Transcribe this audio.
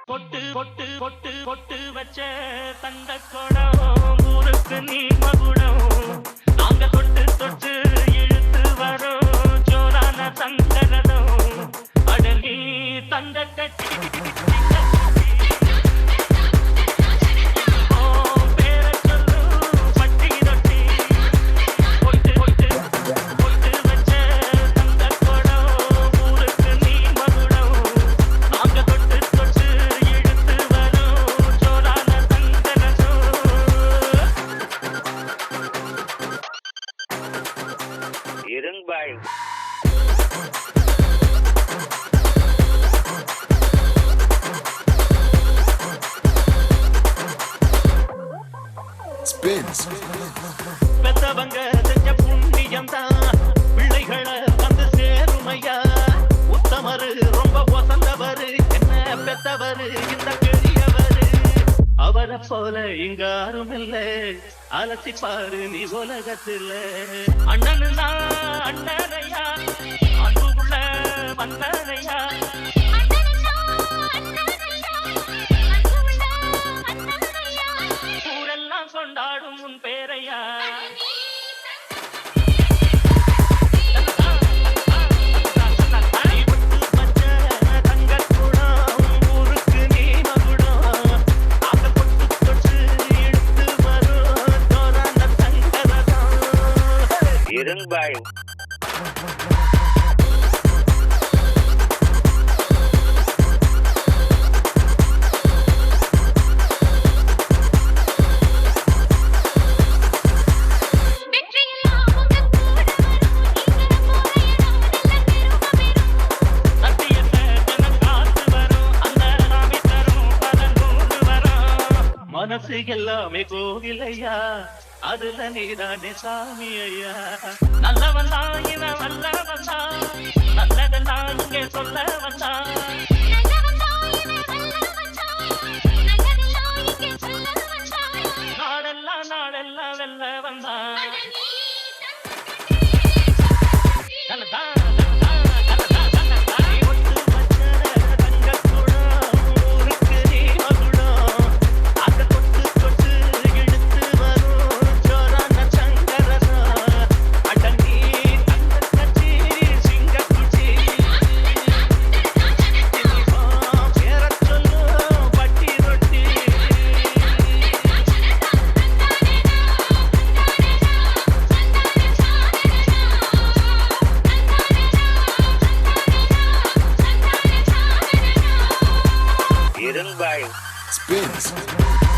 பொட்டு பொட்டு பொட்டு பொட்டு வச்ச தங்க குடம் ஊருக்கு நீ மகுடம் நாங்க தொட்டு தொட்டு இழுத்து வரோம் ஜோரான தங்கரதம் அடலி தங்க கட்டி உன் பேரைச் சொல்லு, பட்டி தொட்டி. பொட்டு பொட்டு பொட்டு வச்ச தங்கக் குடம், ஊருக்கு நீ மகுடம். நாங்க தொட்டு தொட்டு இழுத்து வரோம் ஜோரான தங்கரதம். இருங்க பாய் Spins. பெத்தவங்க செஞ்ச புண்ணியம் தான் பிள்ளைகளை வந்து சேருமையா உத்தமரு ரொம்ப வசந்தவரு என்ன பெத்தவரு இந்த பெரியவரு அவரை போல இங்க யாரும் இல்ல அலசி பாரு நீ உலகத்துல அண்ணனுனா அண்ணனையா அன்புக்குள்ள வந்தனையா ஊரெல்லாம் கொண்டாடும் உன் பேரையா இருங்க பாய் மனசு எல்லாமே கோவிலையா அதுல நீதானே சாமி ஐயா நல்லவன் தான் இவன் வல்லவன் தான் நல்லதெல்லாம் இங்கே சொல்ல வந்தான் நாடெல்லாம் நாடெல்லாம் வெல்ல வந்தான் தன்னதான், தன்னதான், தன்னதான், தன்னதான். நீ ஒட்டு வச்ச தங்கக் குடம், ஊருக்கு நீ மகுடம். அதை தொட்டு தொட்டு இழுத்து வரும் ஜோரான சங்கரதம். அட நீ தங்கக் கட்சி, சிங்கக் குச்சி. இனிதான் பேரச் சொல்லு, பட்டி ரொட்டி. இருங்க பாய் Spins.